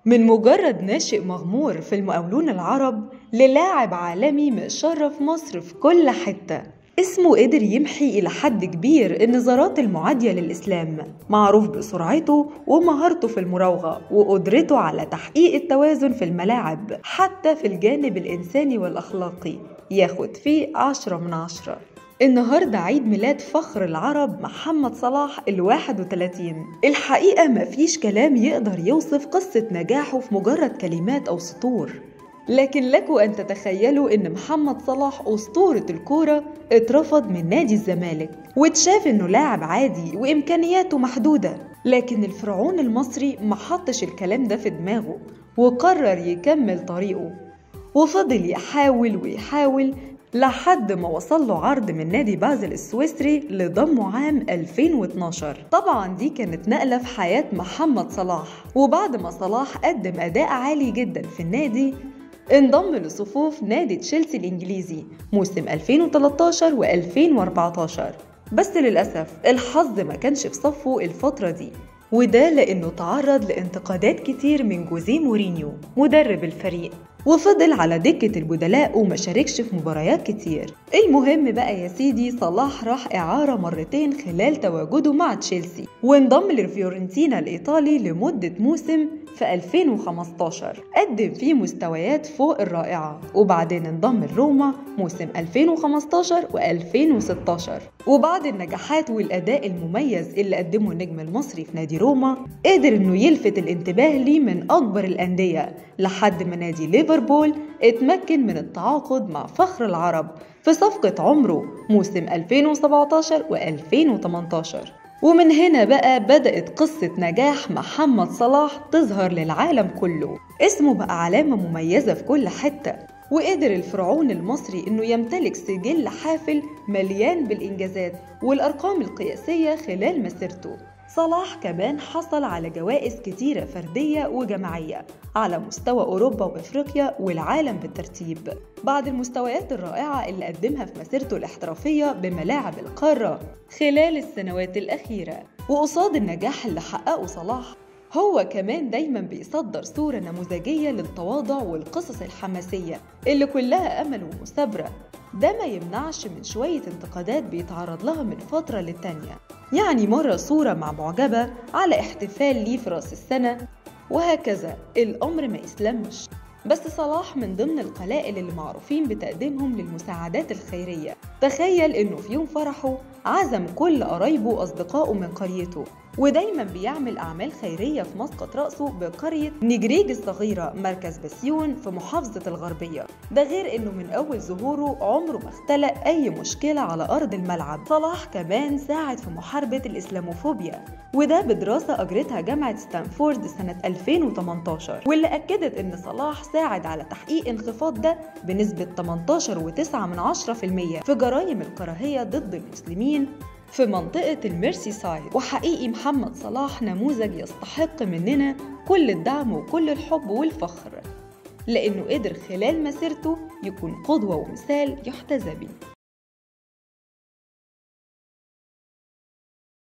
من مجرد ناشئ مغمور في المقاولون العرب للاعب عالمي مشرف مصر في كل حتة اسمه قدر يمحي إلى حد كبير النظرات المعادية للإسلام معروف بسرعته ومهارته في المراوغة وقدرته على تحقيق التوازن في الملاعب حتى في الجانب الإنساني والأخلاقي ياخد فيه عشرة من عشرة النهاردة عيد ميلاد فخر العرب محمد صلاح الواحد وتلاتين الحقيقة مفيش كلام يقدر يوصف قصة نجاحه في مجرد كلمات أو سطور لكن لكم أن تتخيلوا أن محمد صلاح أسطورة الكورة اترفض من نادي الزمالك واتشاف أنه لاعب عادي وإمكانياته محدودة لكن الفرعون المصري محطش الكلام ده في دماغه وقرر يكمل طريقه وفضل يحاول ويحاول لحد ما وصل له عرض من نادي بازل السويسري لضمه عام 2012 طبعا دي كانت نقلة في حياة محمد صلاح وبعد ما صلاح قدم أداء عالي جدا في النادي انضم لصفوف نادي تشيلسي الإنجليزي موسم 2013 و2014 بس للأسف الحظ ما كانش في صفه الفترة دي وده لأنه تعرض لانتقادات كتير من جوزيه مورينيو مدرب الفريق وفضل على دكة البدلاء وما شاركش في مباريات كتير المهم بقى يا سيدي صلاح راح إعارة مرتين خلال تواجده مع تشيلسي وانضم لفيورنتينا الإيطالي لمدة موسم في 2015 قدم فيه مستويات فوق الرائعة وبعدين انضم لروما موسم 2015 و2016 وبعد النجاحات والأداء المميز اللي قدمه النجم المصري في نادي روما قدر انه يلفت الانتباه ليه من أكبر الأندية لحد ما نادي ليفربول اتمكن من التعاقد مع فخر العرب في صفقة عمره موسم 2017 و2018 ومن هنا بقى بدأت قصة نجاح محمد صلاح تظهر للعالم كله اسمه بقى علامة مميزة في كل حتة وقدر الفرعون المصري انه يمتلك سجل حافل مليان بالانجازات والارقام القياسية خلال مسيرته صلاح كمان حصل على جوائز كتيرة فردية وجماعية على مستوى أوروبا وإفريقيا والعالم بالترتيب بعد المستويات الرائعة اللي قدمها في مسيرته الاحترافية بملاعب القارة خلال السنوات الأخيرة وقصاد النجاح اللي حققه صلاح هو كمان دايما بيصدر صورة نموذجية للتواضع والقصص الحماسية اللي كلها أمل ومثابرة ده ما يمنعش من شوية انتقادات بيتعرض لها من فترة للتانية يعني مرة صورة مع معجبة على احتفال ليه في راس السنة وهكذا الأمر ما يسلمش بس صلاح من ضمن القلائل اللي معروفين بتقديمهم للمساعدات الخيرية تخيل إنه في يوم فرحه عزم كل قرايبه وأصدقائه من قريته ودايما بيعمل أعمال خيرية في مسقط رأسه بقرية نجريج الصغيرة مركز بسيون في محافظة الغربية ده غير إنه من أول ظهوره عمره ما اختلق أي مشكلة على أرض الملعب صلاح كمان ساعد في محاربة الإسلاموفوبيا وده بدراسة أجرتها جامعة ستانفورد سنة 2018 واللي أكدت إن صلاح ساعد على تحقيق انخفاض ده بنسبة 18.9% في جرائم الكراهية ضد المسلمين في منطقة الميرسي سايد وحقيقي محمد صلاح نموذج يستحق مننا كل الدعم وكل الحب والفخر لأنه قدر خلال مسيرته يكون قدوة ومثال يحتذى بيه